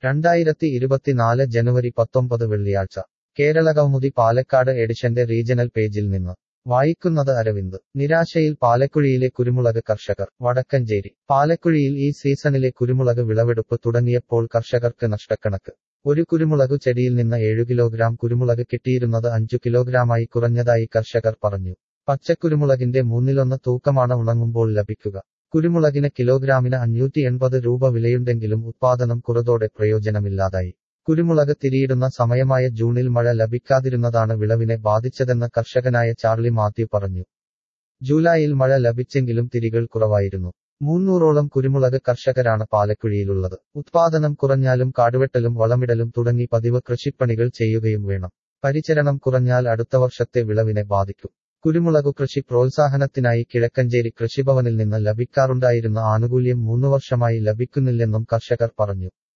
രണ്ടായിരത്തി ഇരുപത്തിനാല് ജനുവരി പത്തൊമ്പത് വെള്ളിയാഴ്ച കേരള കൗമുദി പാലക്കാട് എഡിഷന്റെ റീജണൽ പേജിൽ നിന്ന് വായിക്കുന്നത് അരവിന്ദ് നിരാശയിൽ പാലക്കുഴിയിലെ കുരുമുളക് കർഷകർ വടക്കഞ്ചേരി പാലക്കുഴിയിൽ ഈ സീസണിലെ കുരുമുളക് വിളവെടുപ്പ് തുടങ്ങിയപ്പോൾ കർഷകർക്ക് നഷ്ടക്കണക്ക് ഒരു കുരുമുളകു ചെടിയിൽ നിന്ന് ഏഴു കിലോഗ്രാം കുരുമുളക് കിട്ടിയിരുന്നത് അഞ്ചു കിലോഗ്രാമായി കുറഞ്ഞതായി കർഷകർ പറഞ്ഞു പച്ചക്കുരുമുളകിന്റെ മൂന്നിലൊന്ന് തൂക്കമാണ് ഉണങ്ങുമ്പോൾ ലഭിക്കുക കുരുമുളകിന് കിലോഗ്രാമിന് അഞ്ഞൂറ്റി എൺപത് രൂപ വിലയുണ്ടെങ്കിലും ഉത്പാദനം കുറതോടെ പ്രയോജനമില്ലാതായി കുരുമുളക് തിരിയിടുന്ന സമയമായ ജൂണിൽ മഴ ലഭിക്കാതിരുന്നതാണ് വിളവിനെ ബാധിച്ചതെന്ന് കർഷകനായ ചാർലി മാത്യു പറഞ്ഞു ജൂലൈയിൽ മഴ ലഭിച്ചെങ്കിലും തിരികൾ കുറവായിരുന്നു മൂന്നൂറോളം കുരുമുളക് കർഷകരാണ് പാലക്കുഴിയിലുള്ളത് ഉത്പാദനം കുറഞ്ഞാലും കാടുവെട്ടലും വളമിടലും തുടങ്ങി പതിവ് കൃഷിപ്പണികൾ ചെയ്യുകയും വേണം പരിചരണം കുറഞ്ഞാൽ അടുത്ത വർഷത്തെ വിളവിനെ ബാധിക്കും കുരുമുളകു കൃഷി പ്രോത്സാഹനത്തിനായി കിഴക്കഞ്ചേരി കൃഷിഭവനിൽ നിന്ന് ലഭിക്കാറുണ്ടായിരുന്ന ആനുകൂല്യം മൂന്നു വർഷമായി ലഭിക്കുന്നില്ലെന്നും കർഷകർ പറഞ്ഞു